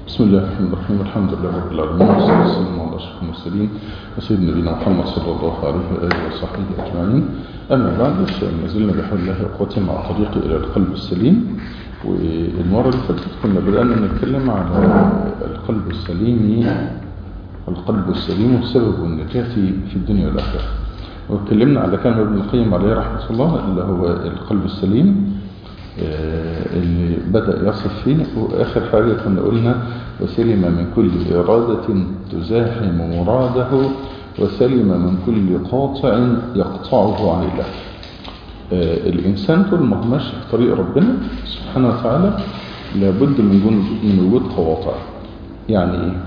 بسم الله الرحمن الرحيم الحمد لله رب العالمين والصلاة والسلام على أشرف المرسلين وسيدنا نبينا محمد صلى الله عليه وآله وصحبه أجمعين أما بعد ما زلنا بحول الله أخواتي مع طريق إلى القلب السليم والمرة اللي فاتت كنا بدأنا نتكلم على القلب السليم القلب السليم وسبب النجاة في الدنيا والآخرة واتكلمنا على كلام ابن القيم عليه رحمة الله اللي هو القلب السليم اللي بدأ يصف فيه وآخر حاجة كنا قلنا وسلم من كل إرادة تزاحم مراده وسلم من كل قاطع يقطعه عن الله الإنسان طول ما هو ماشي في طريق ربنا سبحانه وتعالى لابد من من وجود قواطع يعني إيه؟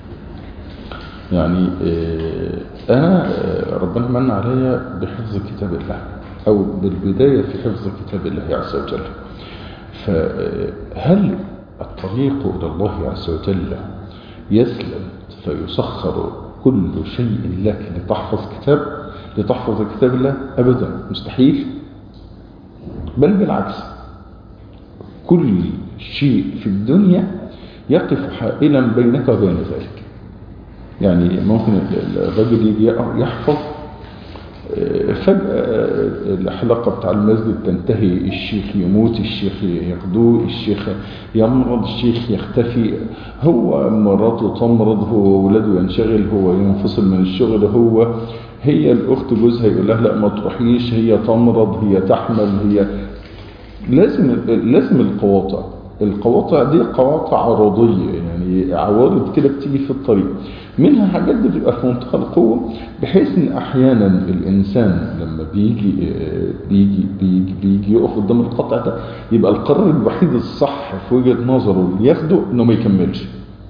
يعني أنا ربنا من عليا بحفظ كتاب الله أو بالبداية في حفظ كتاب الله عز وجل فهل الطريق إلى الله عز وجل يسلم فيسخر كل شيء لك لتحفظ كتاب لتحفظ كتاب الله أبدا مستحيل بل بالعكس كل شيء في الدنيا يقف حائلا بينك وبين ذلك يعني ممكن الرجل يجي يحفظ فجأة الحلقة بتاع المسجد تنتهي الشيخ يموت الشيخ ياخدوه الشيخ يمرض الشيخ يختفي هو مراته تمرض هو وولاده ينشغل هو ينفصل من الشغل هو هي الأخت جوزها يقول لها لا ما تروحيش هي تمرض هي تحمل هي لازم لازم القواطع القواطع دي قواطع عرضية يعني عوارض كده بتيجي في الطريق منها حاجات بتبقى في منتهى القوة بحيث ان احيانا الانسان لما بيجي بيجي بيجي, بيجي يقف قدام القطع ده يبقى القرار الوحيد الصح في وجهة نظره اللي ياخده انه ما يكملش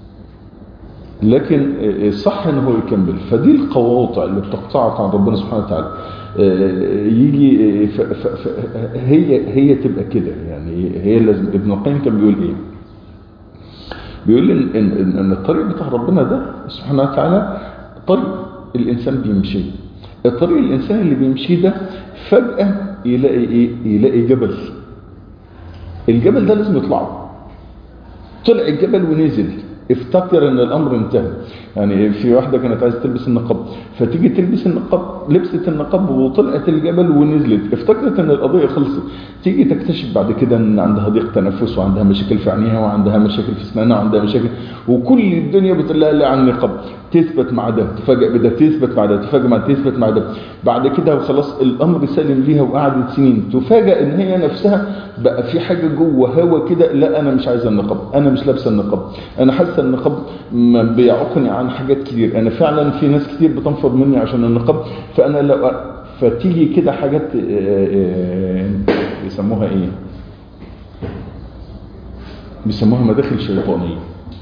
لكن الصح ان هو يكمل فدي القواطع اللي بتقطعك عن ربنا سبحانه وتعالى يجي ف ف ف هي هي تبقى كده يعني هي لازم ابن القيم كان بيقول ايه بيقول ان ان, إن الطريق بتاع ربنا ده سبحانه وتعالى طريق الانسان بيمشي الطريق الانسان اللي بيمشي ده فجأة يلاقي ايه يلاقي جبل الجبل ده لازم يطلعه طلع الجبل ونزل افتكر ان الامر انتهى يعني في واحدة كانت عايزة تلبس النقاب فتيجي تلبس النقاب لبست النقاب وطلعت الجبل ونزلت افتكرت ان القضية خلصت تيجي تكتشف بعد كده ان عندها ضيق تنفس وعندها مشاكل في عينيها وعندها مشاكل في اسنانها وعندها مشاكل وكل الدنيا بتقول لها لا عن النقاب تثبت مع ده تفاجئ بده تثبت مع ده تفاجئ مع ده تثبت مع ده بعد كده خلاص الامر سلم ليها وقعدت سنين تفاجئ ان هي نفسها بقى في حاجة جوه هوا كده لا انا مش عايزه النقاب انا مش لابسه النقاب انا حاسه النقاب بيعوقني عن حاجات كتير انا فعلا في ناس كتير بتنفض مني عشان النقاب فانا لو فتيجي كده حاجات بيسموها ايه بيسموها مداخل شيطانيه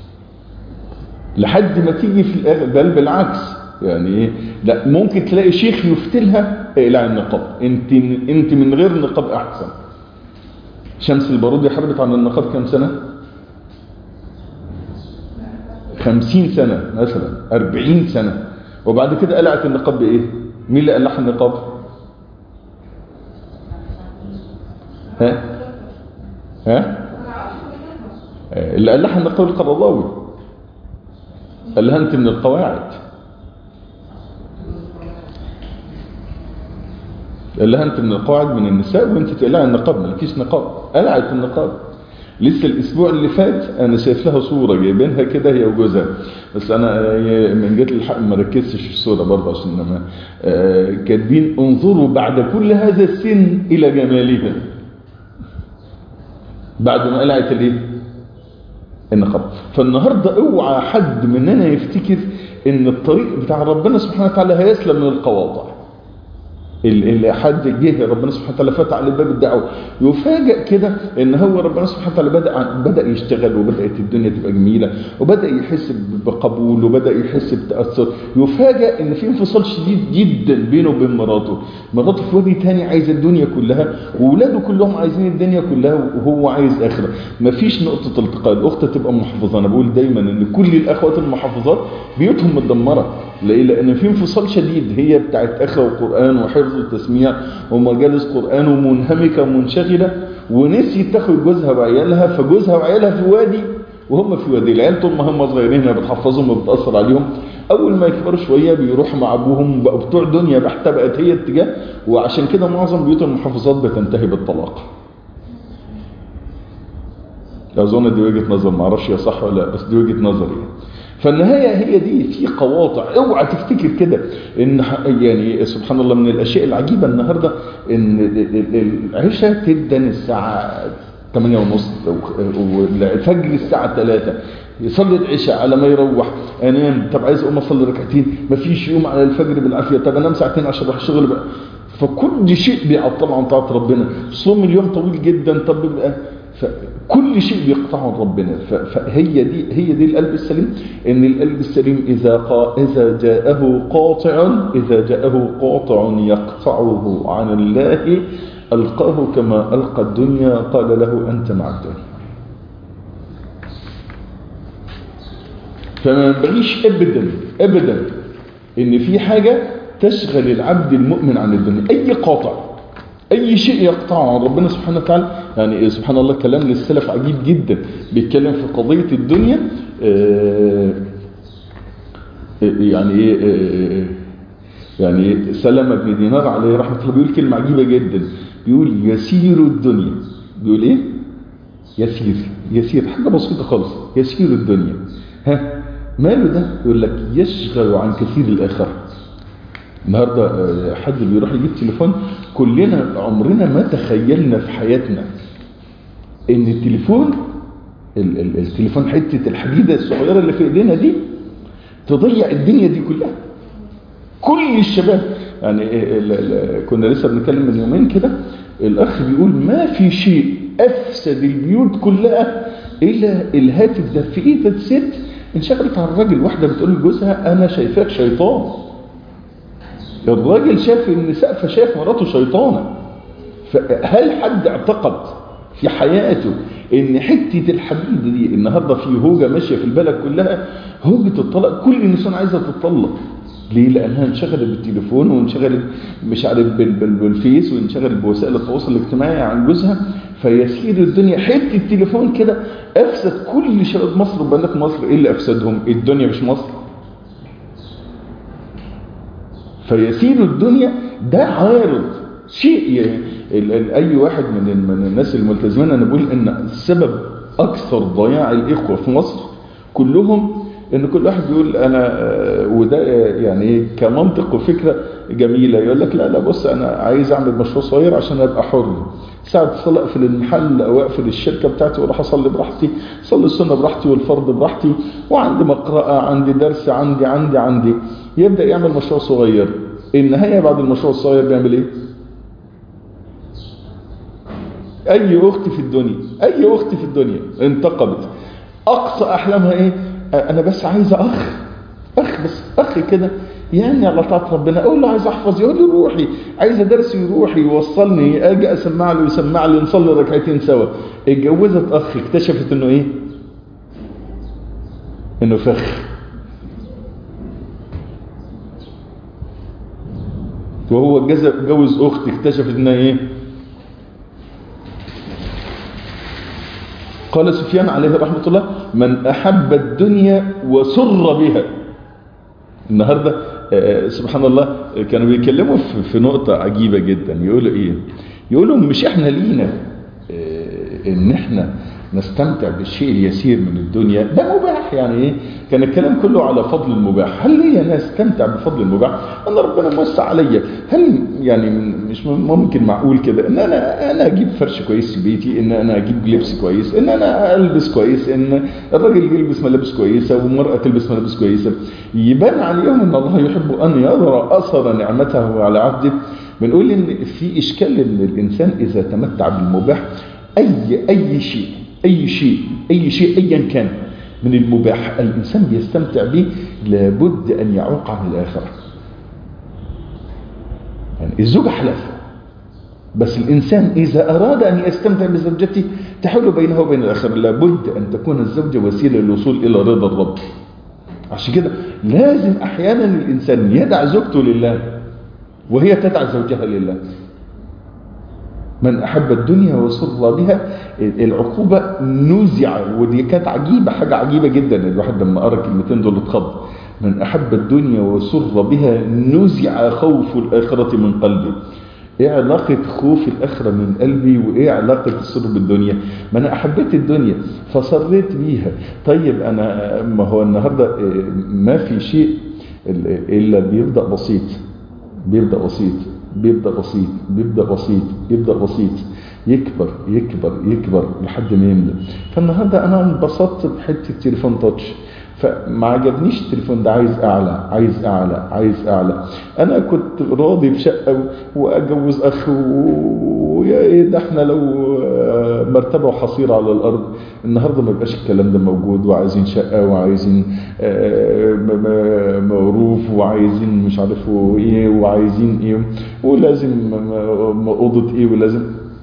لحد ما تيجي في الاخر بل بالعكس يعني ايه لا ممكن تلاقي شيخ يفتلها اقلع النقاب انت انت من غير نقاب احسن شمس البارودي حاربت عن النقاب كام سنه خمسين سنة مثلا أربعين سنة وبعد كده قلعت النقاب بإيه مين اللي قلعها النقاب ها ها اللي قلعها النقاب القرضاوي قال لها انت من القواعد قال لها انت من القواعد من النساء وانت تقلعي النقاب مالكيش نقاب قلعت النقاب لسه الاسبوع اللي فات انا شايف لها صوره جايبينها كده هي وجوزها بس انا من جهه الحق ما ركزتش في الصوره برضه عشان ما كاتبين انظروا بعد كل هذا السن الى جمالها بعد ما قلعت الايه النقاب فالنهارده اوعى حد مننا يفتكر ان الطريق بتاع ربنا سبحانه وتعالى هيسلم من القواطع اللي حد جه ربنا سبحانه وتعالى فتح عليه باب الدعوه يفاجئ كده ان هو ربنا سبحانه وتعالى بدا بدا يشتغل وبدات الدنيا تبقى جميله وبدا يحس بقبول وبدا يحس بتاثر يفاجئ ان في انفصال شديد جدا بينه وبين مراته مراته في وادي تاني عايزه الدنيا كلها واولاده كلهم عايزين الدنيا كلها وهو عايز اخره مفيش نقطه التقاء الاخت تبقى محافظه انا بقول دايما ان كل الاخوات المحافظات بيوتهم متدمره ليه لان في انفصال شديد هي بتاعت اخره وقران وحفظ وتسميع ومجالس قران ومنهمكه ومنشغله ونسيت تاخد جوزها وعيالها فجوزها وعيالها في وادي وهم في وادي العيال طول ما هم صغيرين بتحفظهم وبتاثر عليهم اول ما يكبروا شويه بيروحوا مع ابوهم بقوا بتوع دنيا بحته بقت هي اتجاه وعشان كده معظم بيوت المحافظات بتنتهي بالطلاق اظن دي وجهه نظر ما اعرفش هي صح ولا لا بس دي وجهه نظري يعني. فالنهاية هي دي في قواطع اوعى تفتكر كده ان يعني سبحان الله من الاشياء العجيبة النهاردة ان العشاء تبدأ الساعة 8 ونص والفجر الساعة 3 يصلي العشاء على ما يروح انام طب عايز اقوم اصلي ركعتين مفيش يوم على الفجر بالعافية طب انام ساعتين عشان اروح الشغل بقى فكل شيء بيعطل عن طاعة ربنا صوم اليوم طويل جدا طب بيبقى فكل شيء بيقطعه ربنا فهي دي هي دي القلب السليم ان القلب السليم اذا قا اذا جاءه قاطع اذا جاءه قاطع يقطعه عن الله القاه كما القى الدنيا قال له انت مع الدنيا فما ينبغيش ابدا ابدا ان في حاجه تشغل العبد المؤمن عن الدنيا اي قاطع اي شيء يقطعه عن ربنا سبحانه وتعالى يعني سبحان الله كلام للسلف عجيب جدا بيتكلم في قضية الدنيا يعني ايه يعني سلمة بن دينار عليه رحمة الله بيقول كلمة عجيبة جدا بيقول يسير الدنيا بيقول ايه يسير يسير حاجة بسيطة خالص يسير الدنيا ها ماله ده يقول لك يشغل عن كثير الآخرة النهاردة حد بيروح يجيب تليفون كلنا عمرنا ما تخيلنا في حياتنا ان التليفون ال ال التليفون حتة الحديدة الصغيرة اللي في ايدينا دي تضيع الدنيا دي كلها كل الشباب يعني كنا لسه بنتكلم من يومين كده الاخ بيقول ما في شيء افسد البيوت كلها الا الهاتف ده في ايد ست انشغلت عن الراجل واحدة بتقول لجوزها انا شايفاك شيطان الراجل شاف النساء فشاف مراته شيطانة فهل حد اعتقد في حياته ان حتة الحديد دي النهاردة في هوجة ماشية في البلد كلها هوجة الطلاق كل النساء عايزة تطلق ليه لانها انشغلت بالتليفون وانشغلت مش عارف بالفيس وانشغلت بوسائل التواصل الاجتماعي عن جوزها فيسير الدنيا حته التليفون كده افسد كل شباب مصر وبنات مصر ايه اللي افسدهم الدنيا مش مصر فيسير الدنيا ده عارض شيء يعني اي واحد من من الناس الملتزمين انا بقول ان سبب اكثر ضياع الاخوه في مصر كلهم ان كل واحد بيقول انا وده يعني كمنطق وفكره جميله يقول لك لا لا بص انا عايز اعمل مشروع صغير عشان ابقى حر ساعة الصلاة اقفل المحل او اقفل الشركة بتاعتي واروح اصلي براحتي اصلي السنة براحتي والفرض براحتي وعندي مقرأة عندي درس عندي عندي عندي يبدأ يعمل مشروع صغير النهاية بعد المشروع الصغير بيعمل ايه اي اخت في الدنيا اي اخت في الدنيا انتقبت اقصى احلامها ايه انا بس عايزه اخ اخ بس اخ كده يعني على طاعه ربنا اقول له عايز احفظ يقول لي روحي عايز درس يروح يوصلني اجي اسمع له يسمع لي نصلي ركعتين سوا اتجوزت اخ اكتشفت انه ايه انه فخ وهو جوز اخت اكتشفت انها ايه قال سفيان عليه رحمة الله من أحب الدنيا وسر بها النهاردة سبحان الله كانوا بيتكلموا في نقطة عجيبة جدا يقولوا إيه يقولوا مش إحنا لينا إن إحنا نستمتع بالشيء اليسير من الدنيا ده مباح يعني ايه كان الكلام كله على فضل المباح هل ليا ناس استمتع بفضل المباح انا ربنا موسع عليا هل يعني مش ممكن معقول كده ان انا انا اجيب فرش كويس في بيتي ان انا اجيب لبس كويس ان انا البس كويس ان الراجل يلبس ملابس كويسه والمراه تلبس ملابس كويسه يبان عليهم ان الله يحب ان يرى اثر نعمته على عبده بنقول ان في اشكال ان الانسان اذا تمتع بالمباح اي اي شيء أي شيء أي شيء أيا كان من المباح الإنسان بيستمتع به لابد أن يعوق عن الآخرة يعني الزوجة حلف بس الإنسان إذا أراد أن يستمتع بزوجته تحول بينه وبين الآخرة لابد أن تكون الزوجة وسيلة للوصول إلى رضا الرب عشان كده لازم أحيانا الإنسان يدع زوجته لله وهي تدع زوجها لله من أحب الدنيا وسر بها العقوبة نزع ودي كانت عجيبة حاجة عجيبة جدا الواحد لما قرأ الكلمتين دول اتخض من أحب الدنيا وسر بها نزع خوف الآخرة من قلبه ايه علاقة خوف الآخرة من قلبي وايه علاقة السر بالدنيا ما انا احبيت الدنيا فصريت بيها طيب انا ما هو النهاردة ما في شيء الا بيبدأ بسيط بيبدأ بسيط بيبدأ بسيط بيبدأ بسيط يبدأ بسيط يكبر يكبر يكبر لحد ما يملى فالنهاردة انا انبسطت بحتة تليفون تاتش فما عجبنيش التليفون ده عايز اعلى عايز اعلى عايز اعلى انا كنت راضي بشقه واجوز اخ ويا ايه ده احنا لو مرتبه وحصيره على الارض النهارده ما يبقاش الكلام ده موجود وعايزين شقه وعايزين معروف وعايزين مش عارف ايه وعايزين ايه ولازم اوضه ايه ولازم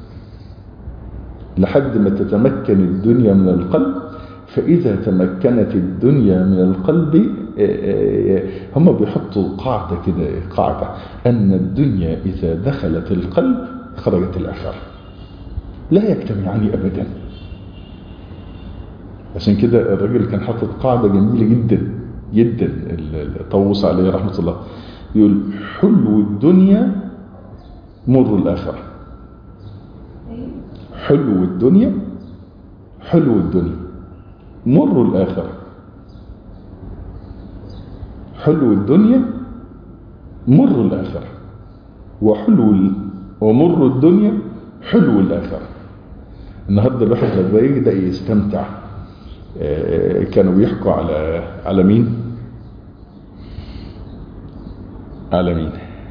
لحد ما تتمكن الدنيا من القلب فإذا تمكنت الدنيا من القلب هم بيحطوا قاعدة كده قاعدة أن الدنيا إذا دخلت القلب خرجت الآخرة لا يجتمعان أبدا عشان كده الراجل كان حاطط قاعدة جميلة جدا جدا طوس عليه رحمة الله يقول حلو الدنيا مر الآخرة حلو الدنيا حلو الدنيا مر الآخرة حلو الدنيا مر الآخرة وحلو ومر الدنيا حلو الآخرة النهاردة الواحد لما يبدأ يستمتع كانوا بيحكوا على على مين على مين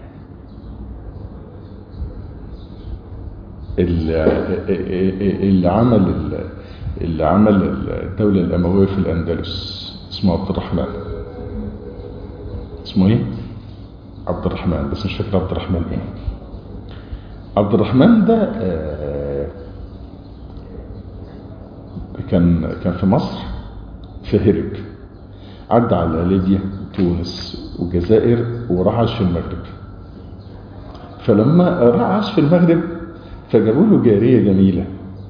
اللي عمل اللي عمل الدولة الأموية في الأندلس اسمه عبد الرحمن اسمه ايه عبد الرحمن بس مش فاكر عبد الرحمن ايه عبد الرحمن ده كان كان في مصر فهرب عدى على ليبيا تونس والجزائر وراح عاش في المغرب فلما راح عاش في المغرب فجابوا له جارية جميلة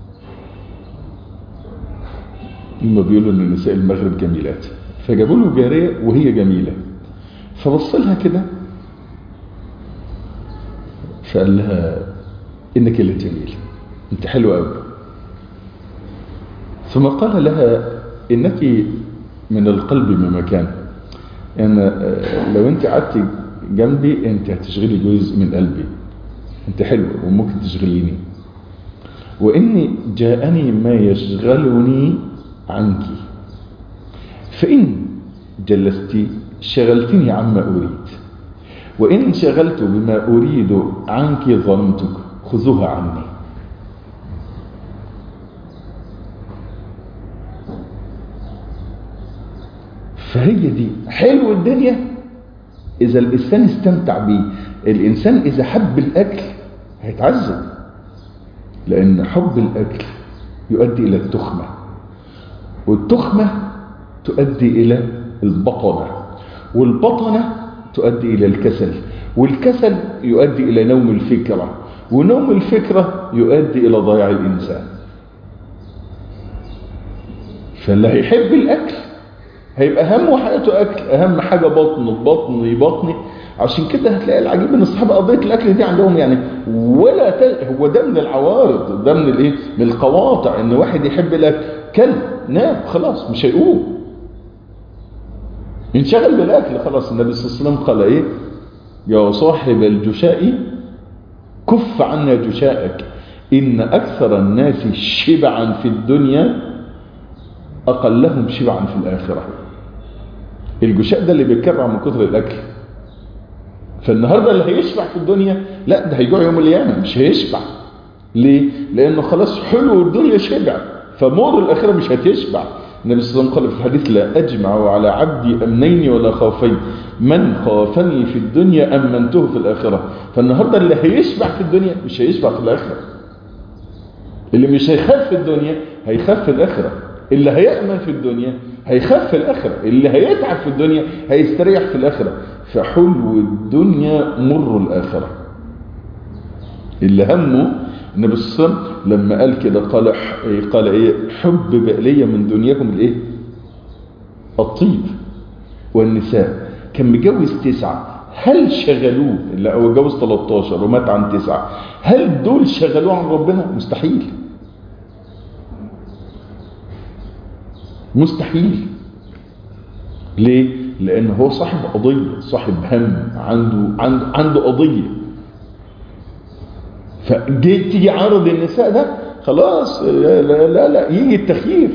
هم بيقولوا ان نساء المغرب جميلات فجابوا له جارية وهي جميلة فبص لها كده فقال لها انك اللي جميل انت حلوة قوي ثم قال لها انك من القلب بمكان يعني لو انت قعدت جنبي انت هتشغلي جزء من قلبي انت حلوة وممكن تشغليني واني جاءني ما يشغلني عنك فإن جلست شغلتني عما أريد وإن شغلت بما أريد عنك ظلمتك خذوها عني فهي دي حلو الدنيا إذا الإنسان استمتع بيه الإنسان إذا حب الأكل هيتعذب لأن حب الأكل يؤدي إلى التخمة والتخمة تؤدي إلى البطنة والبطنة تؤدي إلى الكسل والكسل يؤدي إلى نوم الفكرة ونوم الفكرة يؤدي إلى ضياع الإنسان فاللي هيحب الأكل هيبقى همه حياته أكل أهم حاجة بطنه بطني بطني عشان كده هتلاقي العجيب ان الصحابه قضيه الاكل دي عندهم يعني ولا تل... هو ده من العوارض ده من الايه من القواطع ان واحد يحب الاكل كل نام خلاص مش هيقوم انشغل بالاكل خلاص النبي صلى الله عليه وسلم قال ايه يا صاحب الجشاء كف عنا جشاءك ان اكثر الناس شبعا في الدنيا اقلهم شبعا في الاخره الجشاء ده اللي بيتكرع من كثر الاكل فالنهاردة اللي هيشبع في الدنيا لا ده هيجوع يوم القيامة مش هيشبع ليه؟ لأنه خلاص حلو الدنيا شبع فمور الآخرة مش هتشبع النبي صلى الله عليه وسلم قال في الحديث لا أجمع على عبدي أمنين ولا خوفين من خافني في الدنيا أمنته في الآخرة فالنهاردة اللي هيشبع في الدنيا مش هيشبع في الآخرة اللي مش هيخاف في الدنيا هيخاف في الآخرة اللي هيأمن في الدنيا هيخاف في الآخرة اللي هيتعب في الدنيا هيستريح في الآخرة فحلو الدنيا مر الآخرة اللي همه النبي صلى الله عليه وسلم لما قال كده قال قال ايه حبب الي من دنياكم الايه الطيب والنساء كان متجوز تسعة هل شغلوه لا هو اتجوز 13 ومات عن تسعة هل دول شغلوه عن ربنا مستحيل مستحيل ليه لان هو صاحب قضية صاحب هم عنده عنده عنده قضية فجيت تيجي عرض النساء ده خلاص لا لا لا, لا يجي التخيير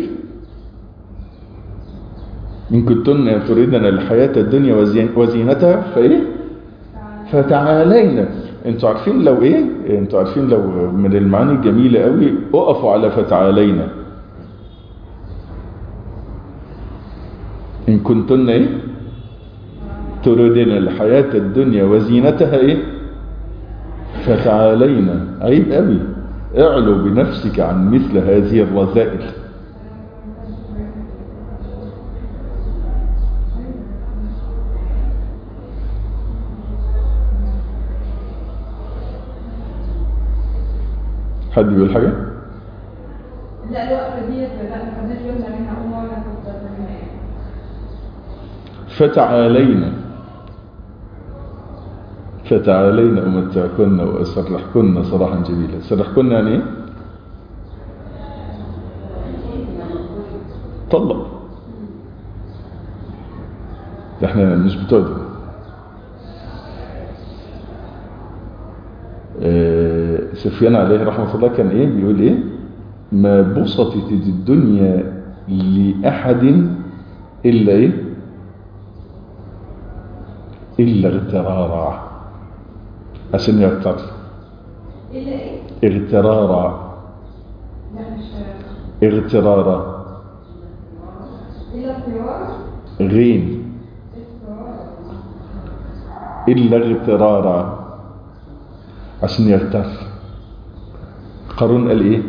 إن كنتن تريدن الحياة الدنيا وزينتها فإيه فتعالينا انتوا عارفين لو ايه انتوا عارفين لو من المعاني الجميلة قوي اقفوا على فتعالينا إن كنتن ايه تريدن الحياة الدنيا وزينتها ايه فتعالينا عيب قوي اعلو بنفسك عن مثل هذه الرذائل حد بيقول حاجة؟ لا الوقفة ديت لا ما خدناش بالنا منها أول مرة كنت منها فتعالينا فتعالينا أمتعكن وأسرحكن صراحا جميلا سرحكن يعني ايه؟ طلق ده احنا مش بتوع دي. آه، سفيان عليه رحمة الله كان ايه بيقول ايه ما بسطت الدنيا لأحد إلا ايه إلا اغترارا عشان يغتر إلا إيه؟ اغترارا لا مش اغترارا إلا الطيارة غين إلا اغترارا عشان يغتر قارون قال ايه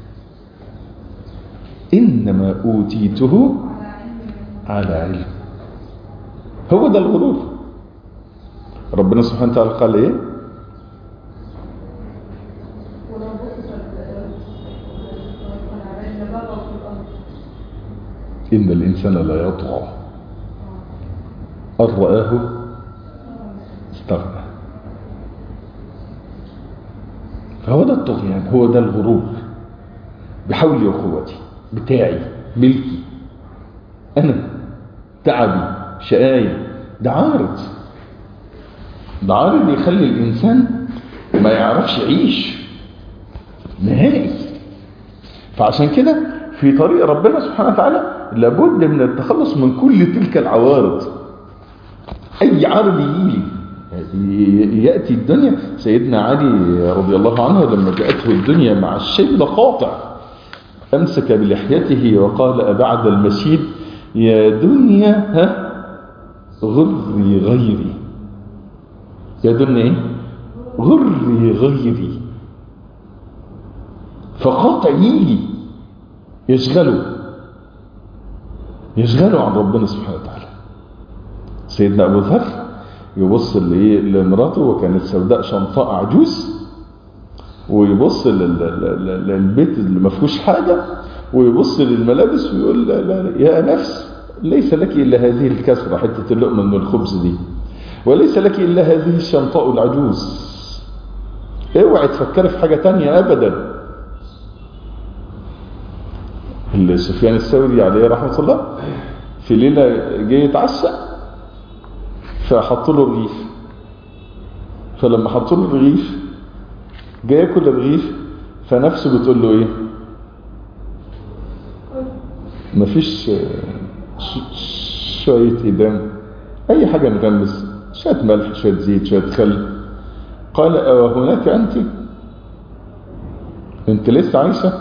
إنما أوتيته على علم هو ده الغرور ربنا سبحانه وتعالى قال ايه ولو بصت لبغوا في الأرض إن الإنسان لا يطغى أن رآه استغنى فهو ده الطغيان هو ده الغرور بحولي وقوتي بتاعي ملكي أنا تعبي شقايا ده عارض ده عارض يخلي الإنسان ما يعرفش يعيش نهائي فعشان كده في طريق ربنا سبحانه وتعالى لابد من التخلص من كل تلك العوارض أي عارض يجيلي يأتي الدنيا سيدنا علي رضي الله عنه لما جاءته الدنيا مع الشيب ده قاطع أمسك بلحيته وقال أبعد المشيد يا دنيا ها غري غيري يا دنيا ايه غري غيري فقاطع يجي يشغله يشغله عن ربنا سبحانه وتعالى سيدنا أبو ذر يبص لإيه لمراته وكانت سوداء شنطاء عجوز ويبص لل- لل- للبيت اللي ما فيهوش حاجة ويبص للملابس ويقول لا لا لا يا نفس ليس لك إلا هذه الكسرة حتة اللقمة من الخبز دي وليس لك إلا هذه الشنطاء العجوز اوعي تفكري في حاجة تانية أبدا اللي سفيان الثوري عليه رحمة الله في ليلة جاي يتعشى فحطوا له رغيف فلما حطوا له الرغيف جاي ياكل الرغيف فنفسه بتقول له ايه مفيش آه، ش- شوية إدام أي حاجة نغمس شوية ملح شوية زيت شوية خل قال أو هناك أنت أنت لسه عايشة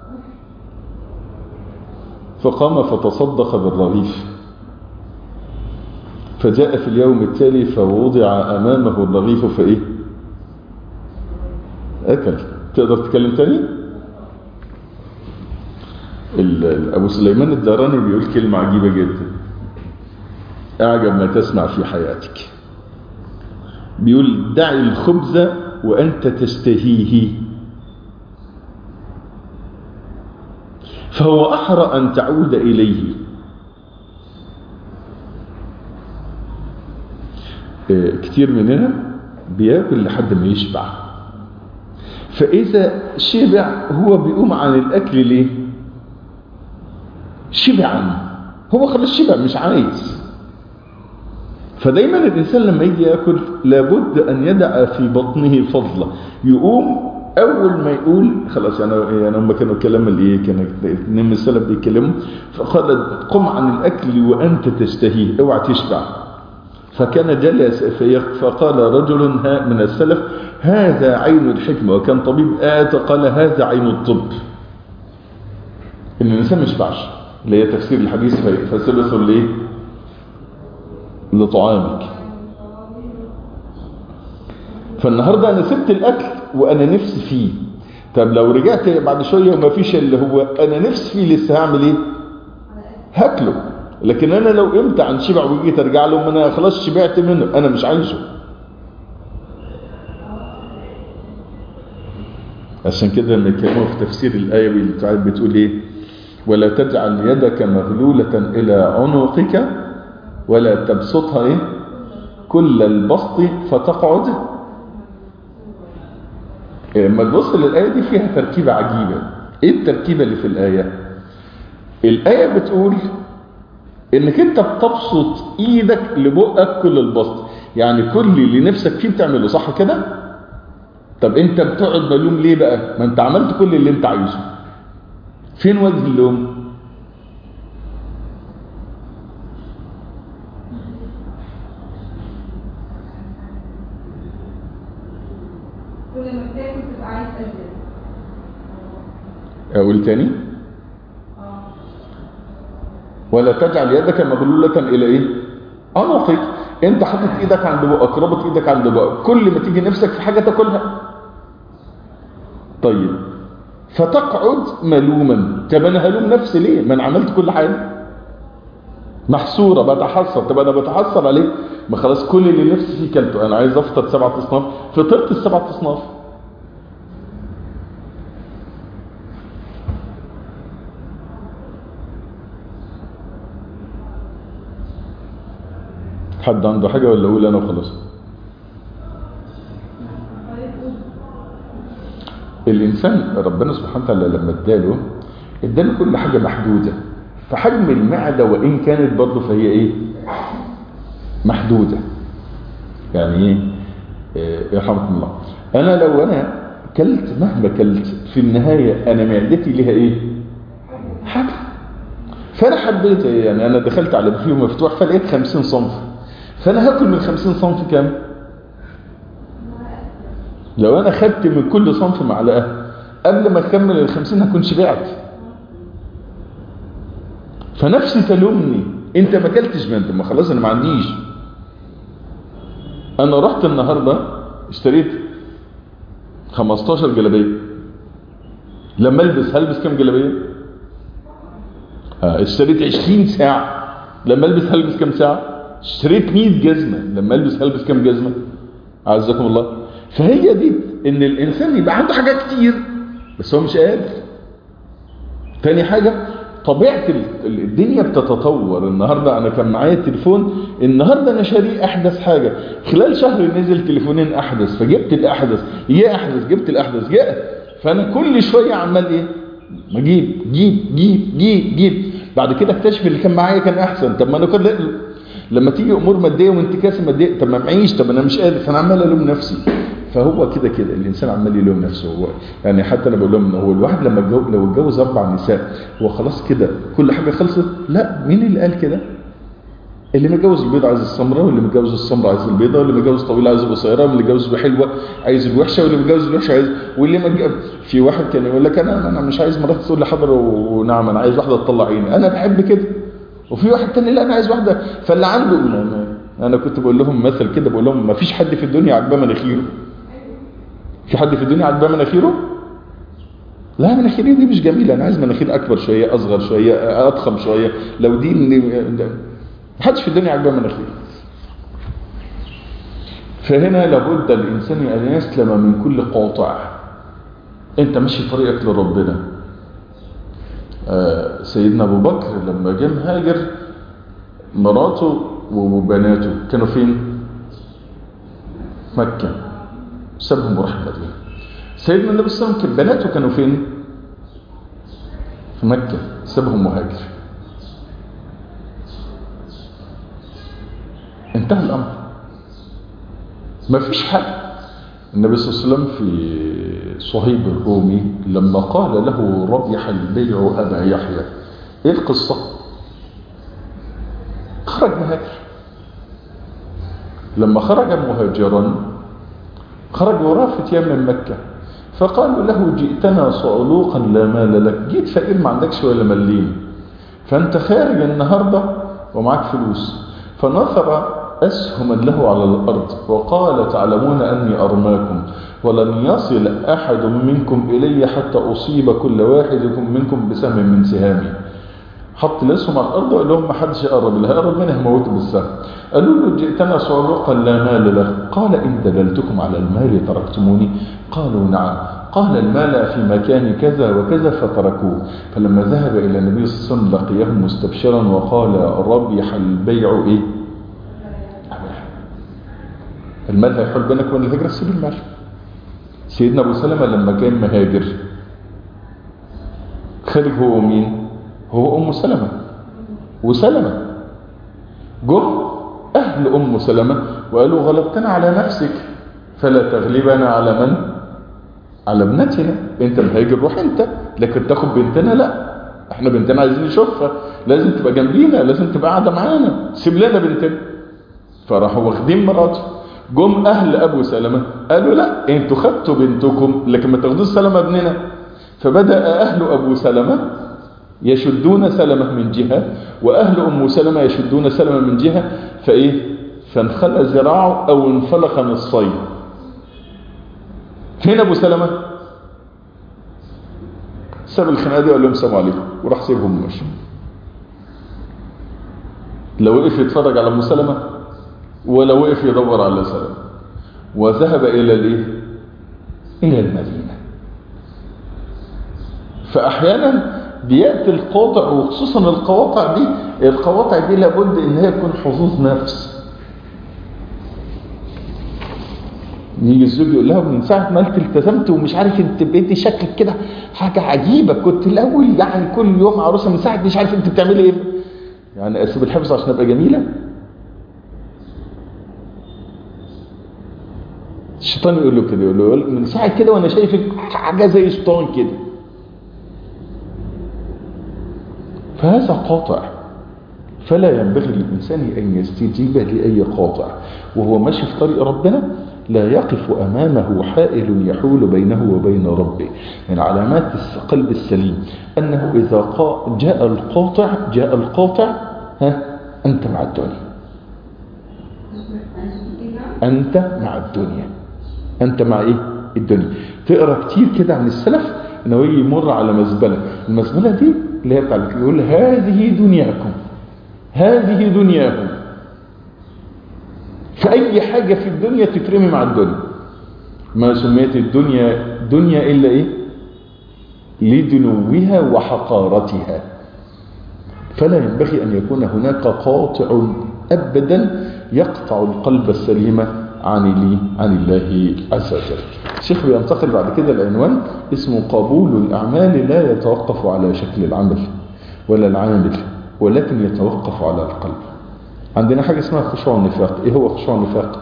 فقام فتصدق بالرغيف فجاء في اليوم التالي فوضع أمامه الرغيف فإيه أكل تقدر تتكلم تاني ال- ال- أبو سليمان الداراني بيقول كلمة عجيبة جدا أعجب ما تسمع في حياتك بيقول دعي الخبز وأنت تشتهيه فهو أحرى أن تعود إليه كتير مننا بياكل لحد ما يشبع فإذا شبع هو بيقوم عن الأكل ليه شبعا هو خلاص شبع مش عايز فدايما الإنسان لما يجي يأكل لابد أن يدع في بطنه فضلة يقوم أول ما يقول خلاص يعني يعني هم كانوا كلام اللي كان اتنين من السلف بيتكلموا فقال قم عن الأكل وأنت تشتهيه اوعى تشبع فكان جلس فقال رجل من السلف هذا عين الحكمة وكان طبيب آت قال هذا عين الطب إن الإنسان ما يشبعش اللي هي تفسير الحديث فثلث ليه لطعامك فالنهاردة أنا سبت الأكل وأنا نفسي فيه طب لو رجعت بعد شوية وما فيش اللي هو أنا نفسي فيه لسه هعمل إيه هاكله لكن أنا لو قمت عن شبع وجيت أرجع له أنا خلاص شبعت منه أنا مش عايزه عشان كده لما كانوا في تفسير الآية اللي بتقول إيه ولا تجعل يدك مغلولة إلى عنقك ولا تبسطها إيه كل البسط فتقعد لما تبص للآية دي فيها تركيبة عجيبة ايه التركيبة اللي في الآية الآية بتقول انك انت بتبسط ايدك لبقك كل البسط يعني كل اللي نفسك فيه بتعمله صح كده طب انت بتقعد ملوم ليه بقى ما انت عملت كل اللي انت عايزه فين وجه اللوم كل ما بتاكل تبقى عايز ازيد اقول تاني اه ولا تجعل يدك مغلولة الى ايه عنقك انت حاطط ايدك عند بقك رابط ايدك عند بقك كل ما تيجي نفسك في حاجة تاكلها طيب فتقعد ملوما طب انا هلوم نفسي ليه ما انا عملت كل حاجة محصورة بتحسر طب انا بتحسر عليه ما خلاص كل اللي نفسي فيه كلته انا عايز افطر سبعة اصناف فطرت السبعة اصناف حد عنده حاجة ولا اقول انا وخلاص الانسان ربنا سبحانه وتعالى لما اداله اداله كل حاجة محدودة فحجم المعدة وان كانت برضه فهي ايه محدودة يعني ايه إيه، يرحمك الله انا لو انا كلت مهما كلت في النهاية انا معدتي لها ايه حاجة فانا حبيت إيه؟ يعني انا دخلت على بوفيه مفتوح فلقيت 50 صنف فانا هاكل من 50 صنف كام لو انا خدت من كل صنف معلقه قبل ما اكمل ال 50 هكون شبعت فنفسي تلومني انت ما اكلتش ما انت ما خلاص انا ما عنديش انا رحت النهارده اشتريت 15 جلابيه لما البس هلبس كام جلابيه آه، اشتريت 20 ساعه لما البس هلبس كام ساعه اشتريت 100 جزمه لما البس هلبس كام جزمه اعزكم الله فهي دي ان الانسان يبقى عنده حاجات كتير بس هو مش قادر تاني حاجة طبيعة ال- الدنيا بتتطور النهاردة انا كان معايا تليفون النهاردة انا شاري احدث حاجة خلال شهر نزل تليفونين احدث فجبت الاحدث يا احدث جبت الاحدث جاء فانا كل شوية عمال ايه ما جيب جيب جيب جيب جيب بعد كده اكتشف اللي كان معايا كان احسن طب ما انا كنت لما تيجي امور ماديه وانتكاسه ماديه طب ما معيش طب انا مش قادر فانا عمال الوم نفسي فهو كده كده الانسان عمال يلوم نفسه هو يعني حتى انا بقول لهم ان هو الواحد لما جو لو اتجوز اربع نساء هو خلاص كده كل حاجه خلصت لا مين اللي قال كده اللي متجوز البيض عايز السمراء واللي متجوز السمراء عايز البيضه واللي متجوز طويله عايز القصيره واللي متجوز بحلوه عايز الوحشه واللي متجوز الوحشه عايز واللي متج... في واحد كان يقول لك انا انا مش عايز مراتي تقول لي حاضر ونعم انا عايز واحده تطلع عيني انا بحب كده وفي واحد تاني لا انا عايز واحده فاللي عنده انا كنت بقول لهم مثل كده بقول لهم ما فيش حد في الدنيا عجباه مناخيره في حد في الدنيا عجباه مناخيره لا مناخيري دي مش جميله انا عايز مناخير اكبر شويه اصغر شويه اضخم شويه لو دي من محدش في الدنيا عجباه مناخير فهنا لابد الانسان ان يسلم من كل قاطع انت ماشي طريقك لربنا آه، سيدنا أبو بكر لما جه مهاجر مراته وبناته كانوا فين؟ مكة سابهم وراح المدينة سيدنا النبي صلى الله عليه وسلم بناته كانوا فين؟ في مكة سابهم مهاجر انتهى الأمر ما فيش حاجة النبي صلى الله عليه وسلم في صهيب الرومي لما قال له ربح البيع أبا يحيى ايه القصة خرج مهاجر لما خرج مهاجرا خرج وراه فتيان من مكة فقالوا له جئتنا صعلوقا لا مال لك جيت فقير ما عندكش ولا مليم فانت خارج النهاردة ومعك فلوس فنثر أسهما له على الأرض وقال تعلمون أني أرماكم ولن يصل أحد منكم إلي حتى أصيب كل واحد منكم بسهم من سهامي حط الاسهم على الارض وقال لهم ما حدش يقرب اللي هيقرب منه هموته بالسهم قالوا له جئتنا صعلوقا لا مال له قال ان دللتكم على المال تركتموني قالوا نعم قال المال في مكان كذا وكذا فتركوه فلما ذهب الى النبي صلى الله عليه وسلم لقيهم مستبشرا وقال ربح البيع ايه المال هيحول بينك وبين الهجره سيب المال سيدنا ابو سلمه لما كان مهاجر خارج هو مين هو أم سلمة وسلمة جم أهل أم سلمة وقالوا غلبتنا على نفسك فلا تغلبنا على من على ابنتنا انت مهاجر روح انت لكن تاخد بنتنا لا احنا بنتنا عايزين نشوفها لازم تبقى جنبينا لازم تبقى قاعده معانا سيب لنا بنتنا فراحوا واخدين مراته جم اهل ابو سلمة قالوا لا انتوا خدتوا بنتكم لكن ما تاخدوش سلمة ابننا فبدأ اهل ابو سلمة يشدون سلمة من جهة وأهل أم سلمة يشدون سلمة من جهة فإيه فانخلى ذراعه أو انفلق نصفين فين أبو سلمة ساب الخناقة دي وقال لهم السلام عليكم وراح سيبهم ماشي لو وقف يتفرج على أم سلمة ولا وقف يدور على سلمة وذهب إلى الإيه إلى المدينة فأحيانا بيأتي القاطع وخصوصا القواطع دي القواطع دي لابد ان هي تكون حظوظ نفس يجي الزوج يقول لها من ساعة ما انت التزمت ومش عارف انت بقيتي شكلك كده حاجة عجيبة كنت الاول يعني كل يوم عروسة من ساعة مش عارف انت بتعملي ايه يعني اسيب الحفظ عشان ابقى جميلة الشيطان يقول له كده يقول له من ساعة كده وانا شايفك حاجة زي شيطان كده فهذا قاطع فلا ينبغي للإنسان أن يستجيب لأي قاطع وهو ماشي في طريق ربنا لا يقف أمامه حائل يحول بينه وبين ربه من علامات القلب السليم أنه إذا قا جاء القاطع جاء القاطع ها أنت مع الدنيا أنت مع الدنيا أنت مع إيه الدنيا تقرأ كتير كده عن السلف أنه يجي يمر على مزبلة المزبلة دي اللي هي بتاعت يقول هذه دنياكم هذه دنياكم فأي حاجة في الدنيا تترمي مع الدنيا ما سميت الدنيا دنيا إلا إيه لدنوها وحقارتها فلا ينبغي أن يكون هناك قاطع أبدا يقطع القلب السليم عن لي عن الله عز وجل الشيخ بينتقل بعد كده العنوان اسمه قبول الأعمال لا يتوقف على شكل العمل ولا العامل ولكن يتوقف على القلب عندنا حاجة اسمها خشوع النفاق ايه هو خشوع النفاق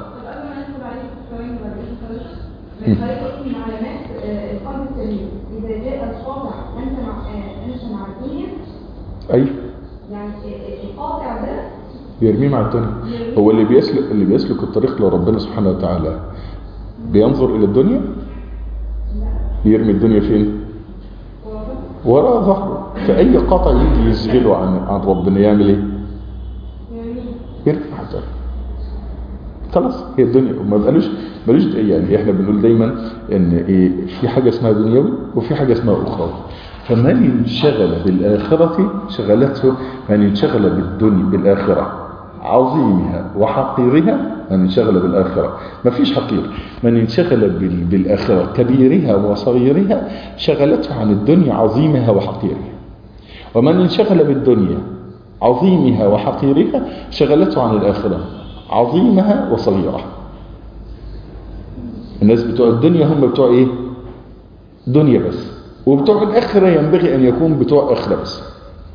من علامات القلب السليم إذا جاء القاطع أنت مع أنت مع الدنيا اي يعني القاطع ده يرميه مع الدنيا هو اللي بيسلك اللي بيسلك الطريق لربنا سبحانه وتعالى بينظر الى الدنيا يرمي الدنيا فين وراء ظهره فاي قطع يجي يشغله عن عن ربنا يعمل ايه يرمي مع الدنيا خلاص هي الدنيا وما بقالوش ملوش يعني احنا بنقول دايما ان ايه في حاجه اسمها دنيوي وفي حاجه اسمها اخروي فمن انشغل بالاخره شغلته من انشغل بالدنيا بالاخره عظيمها وحقيرها من انشغل بالآخرة ما فيش حقير من انشغل بالآخرة كبيرها وصغيرها شغلته عن الدنيا عظيمها وحقيرها ومن انشغل بالدنيا عظيمها وحقيرها شغلته عن الآخرة عظيمها وصغيرها الناس بتوع الدنيا هم بتوع ايه دنيا بس وبتوع الآخرة ينبغي أن يكون بتوع آخرة بس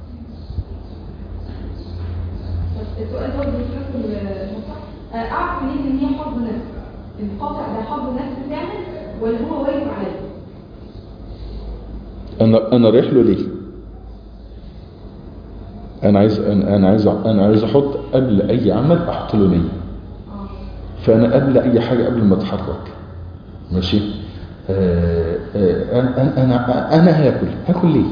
السؤال برضه مش نفس المصطلح اعرف منين ان هي حظ نفس القطع ده حظ نفس كامل ولا هو واجب عليا أنا أنا رايح له ليه أنا عايز أنا أنا عايز أنا عايز أحط قبل أي عمل أحط له نية اه فأنا قبل أي حاجة قبل ما أتحرك ماشي آه، آه، أنا أنا أنا هاكل هاكل ليه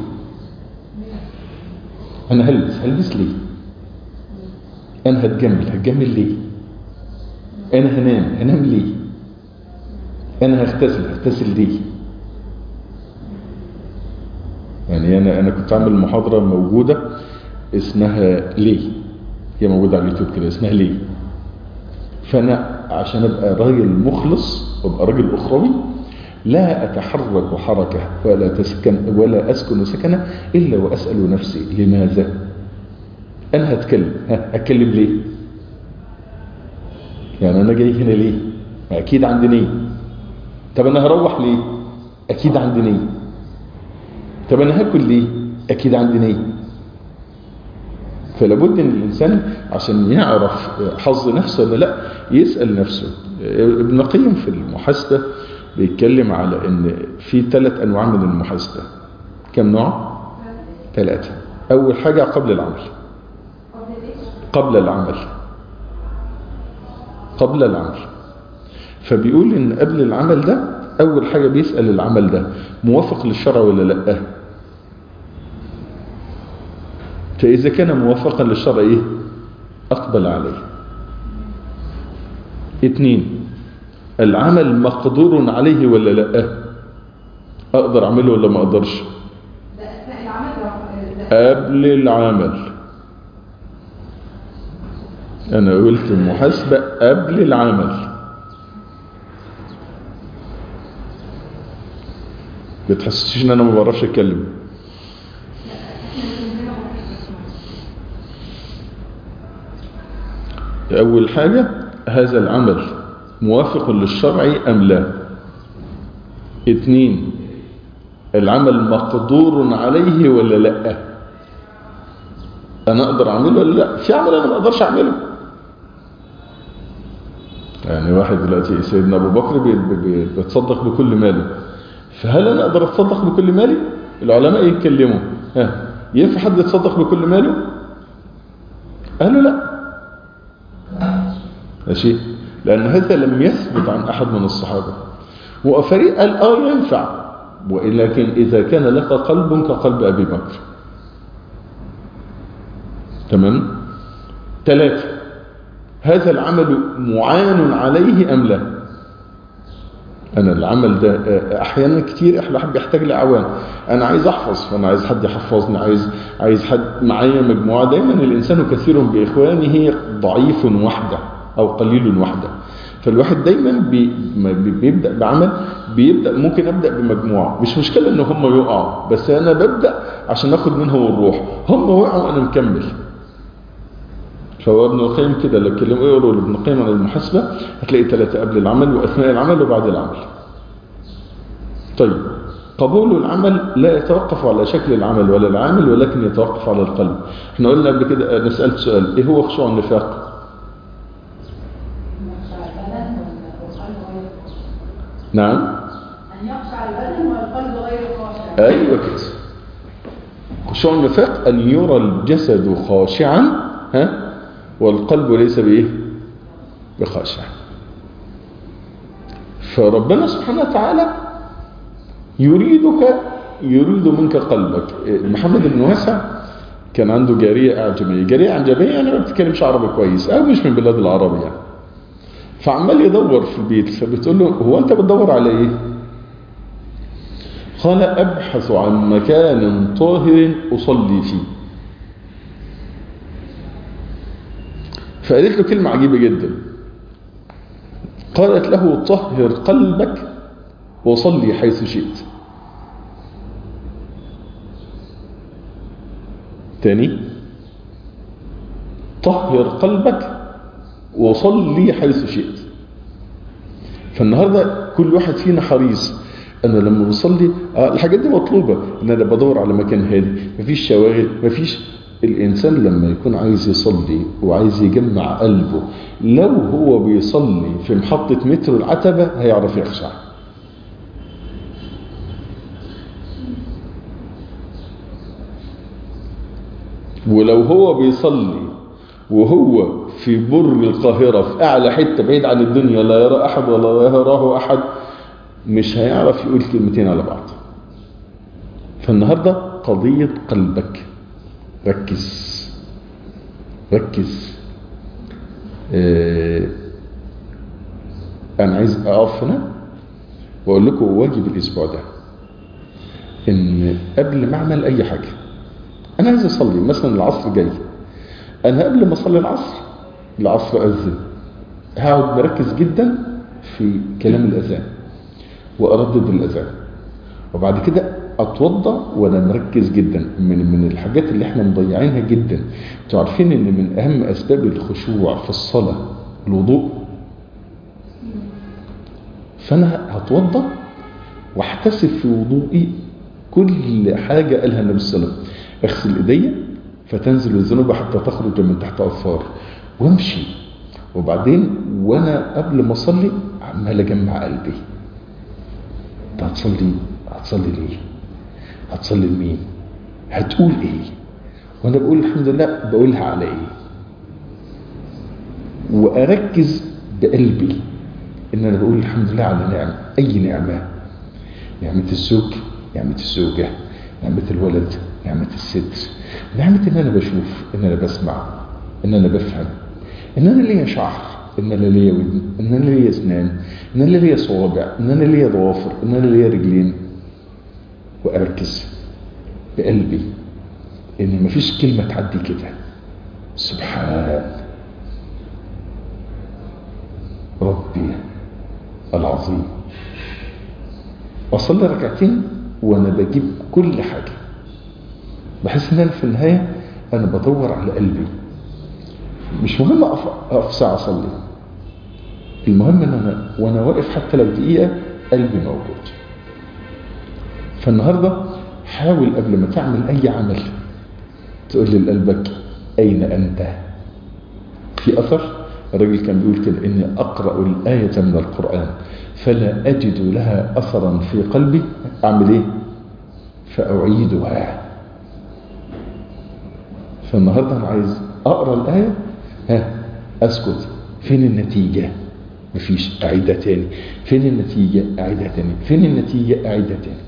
أنا هلبس هلبس ليه أنا هتجمل هتجمل ليه أنا هنام هنام ليه أنا هغتسل هغتسل ليه يعني أنا أنا كنت عامل محاضرة موجودة اسمها ليه هي موجودة على اليوتيوب كده اسمها ليه فأنا عشان أبقى راجل مخلص وأبقى راجل أخروي لا أتحرك حركة ولا تسكن ولا أسكن سكنة إلا وأسأل نفسي لماذا أنا هتكلم ها هتكلم ليه يعني أنا جاي هنا ليه ما أكيد عندي نية طب أنا هروح ليه أكيد عندي نية طب أنا هاكل ليه أكيد عندي نية فلابد ان الانسان عشان يعرف حظ نفسه ولا لا يسال نفسه ابن القيم في المحاسبه بيتكلم على ان في ثلاث انواع من المحاسبه كم نوع ثلاثه اول حاجه قبل العمل قبل الايه قبل العمل قبل العمل فبيقول ان قبل العمل ده اول حاجه بيسال العمل ده موافق للشرع ولا لا فإذا كان موافقا للشرع إيه؟ أقبل عليه اثنين العمل مقدور عليه ولا لا أقدر أعمله ولا ما أقدرش ده اثناء العمل ده- ده قبل العمل أنا قلت المحاسبة قبل العمل بتحسسش ان انا ما بعرفش اتكلم أول حاجة هذا العمل موافق للشرع أم لا اثنين العمل مقدور عليه ولا لا أنا أقدر أعمله ولا لا في عمل أنا ما أقدرش أعمله يعني واحد دلوقتي سيدنا أبو بكر بي- بي- بيتصدق بكل ماله فهل أنا أقدر أتصدق بكل مالي العلماء يتكلموا ها ينفع حد يتصدق بكل ماله قالوا لا ماشي لأن هذا لم يثبت عن أحد من الصحابة وفريق قال آه ينفع ولكن إذا كان لك قلب كقلب أبي بكر تمام ثلاثة هذا العمل معان عليه أم لا أنا العمل ده آه، أحيانا كتير إحنا حد بيحتاج لأعوان أنا عايز أحفظ فأنا عايز حد يحفظني عايز عايز حد معايا مجموعة دايما الإنسان كثير بإخوانه ضعيف وحده أو قليل وحده فالواحد دايما بي ما بي- بيبدأ بعمل بيبدأ ممكن أبدأ بمجموعة مش مشكلة إن هم يقعوا بس أنا ببدأ عشان أخد منهم الروح هم وقعوا أنا مكمل فهو ابن القيم كده لو كلموا يقروا لابن القيم عن المحاسبة هتلاقي ثلاثة قبل العمل وأثناء العمل وبعد العمل طيب قبول العمل لا يتوقف على شكل العمل ولا العامل ولكن يتوقف على القلب احنا قلنا قبل كده أنا سألت سؤال ايه هو خشوع النفاق يخشع البدن والقلب غير خاشع نعم أن يخشع البدن والقلب غير خاشع ايوه كده خشوع النفاق ان يرى الجسد خاشعا ها والقلب ليس بايه بخاشع فربنا سبحانه وتعالى يريدك يريد منك قلبك محمد بن واسع كان عنده جارية أعجمية جارية أعجمية يعني ما بتتكلمش عربي كويس أو مش من بلاد العرب يعني فعمال يدور في البيت فبتقول له هو أنت بتدور على إيه قال أبحث عن مكان طاهر أصلي فيه فقالت له كلمة عجيبة جدا قالت له طهر قلبك وصلي حيث شئت تاني طهر قلبك وصلي حيث شئت فالنهاردة كل واحد فينا حريص أنا لما بصلي آه الحاجات دي مطلوبة إن أنا بدور على مكان هادي مفيش شواغل مفيش الإنسان لما يكون عايز يصلي وعايز يجمع قلبه لو هو بيصلي في محطة مترو العتبة هيعرف يخشع ولو هو بيصلي وهو في بر القاهرة في أعلى حتة بعيد عن الدنيا لا يرى أحد ولا يراه أحد مش هيعرف يقول كلمتين على بعض فالنهاردة قضية قلبك ركز ركز اه أنا عايز أقف هنا وأقول لكم واجب الأسبوع ده إن قبل ما أعمل أي حاجة أنا عايز أصلي مثلا العصر جاي أنا قبل ما أصلي العصر العصر أذن هقعد مركز جدا في كلام الأذان وأردد الأذان وبعد كده أتوضى وأنا مركز جدا من من الحاجات اللي احنا مضيعينها جدا انتوا عارفين إن من أهم أسباب الخشوع في الصلاة الوضوء فأنا هتوضى واحتسب في وضوئي كل حاجة قالها النبي صلى الله عليه وسلم اغسل ايديا فتنزل الذنوب حتى تخرج من تحت أظفار وامشي وبعدين وانا قبل ما اصلي عمال اجمع قلبي انت هتصلي هتصلي ليه هتصلي لمين هتقول ايه وانا بقول الحمد لله بقولها على ايه واركز بقلبي ان انا بقول الحمد لله على نعم اي نعمه نعمه الزوج نعمه الزوجه نعمه الولد نعمه الستر نعمه ان انا بشوف ان انا بسمع ان انا بفهم ان انا ليا شعر ان انا ليا ودن ان انا ليا اسنان ان انا ليا صوابع ان انا ليا ضوافر ان انا ليا رجلين واركز بقلبي ان مفيش كلمه تعدي كده سبحان ربي العظيم اصلي ركعتين وانا بجيب كل حاجه بحس ان انا في النهايه انا بدور على قلبي مش مهم اقف اقف ساعه اصلي المهم ان انا وانا واقف حتى لو دقيقه قلبي موجود فالنهارده حاول قبل ما تعمل اي عمل تقول لقلبك اين انت في اثر الراجل كان بيقول كده اني اقرا الايه من القران فلا اجد لها اثرا في قلبي اعمل ايه فاعيدها فالنهارده انا عايز اقرا الايه ها اسكت فين النتيجه مفيش اعيدها تاني فين النتيجه اعيدها تاني فين النتيجه اعيدها تاني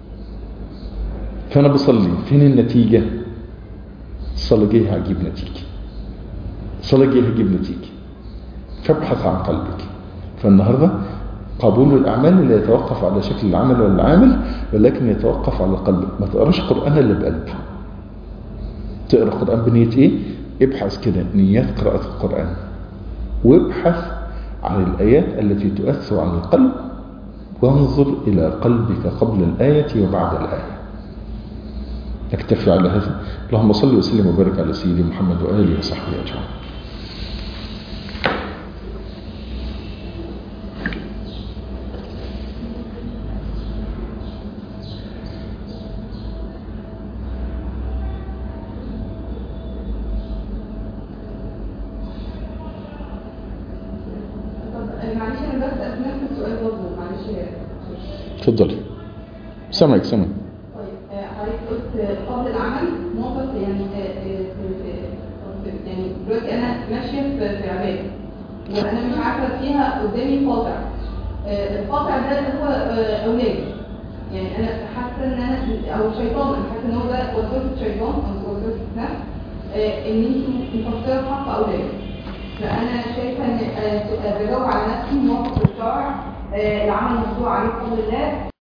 فانا بصلي فين النتيجه الصلاه جايه هجيب نتيجه الصلاه جايه هجيب نتيجه فابحث عن قلبك فالنهارده قبول الاعمال لا يتوقف على شكل العمل ولا العامل ولكن يتوقف على قلبك ما تقراش قران الا بقلب تقرا قران بنيه ايه ابحث كده نيات قراءه القران وابحث عن الايات التي تؤثر على القلب وانظر الى قلبك قبل الايه وبعد الايه نكتفي على هذا اللهم صل وسلم وبارك على سيدي محمد واله وصحبه اجمعين طب معلش انا بس نفس السؤال برضه معلش اتفضلي سامعك سامعك طيب آه، حضرتك قلت قبل العمل نقطة يعني آه، آه، في- في- يعني دلوقتي أنا ماشية في في عبادة وأنا مش عارفة فيها قدامي قاطع آه، القاطع ده اللي هو آه، أولادي يعني أنا حاسة إن أنا أو شيطان أنا حاسة إن هو ده وسوسة شيطان أو وسوسة نفس آه، إن أنت مقصرة في حق أولادي فأنا شايفة إن آه، بجاوب على نفسي موافق الشرع آه، العمل مشروع عليه بفضل الله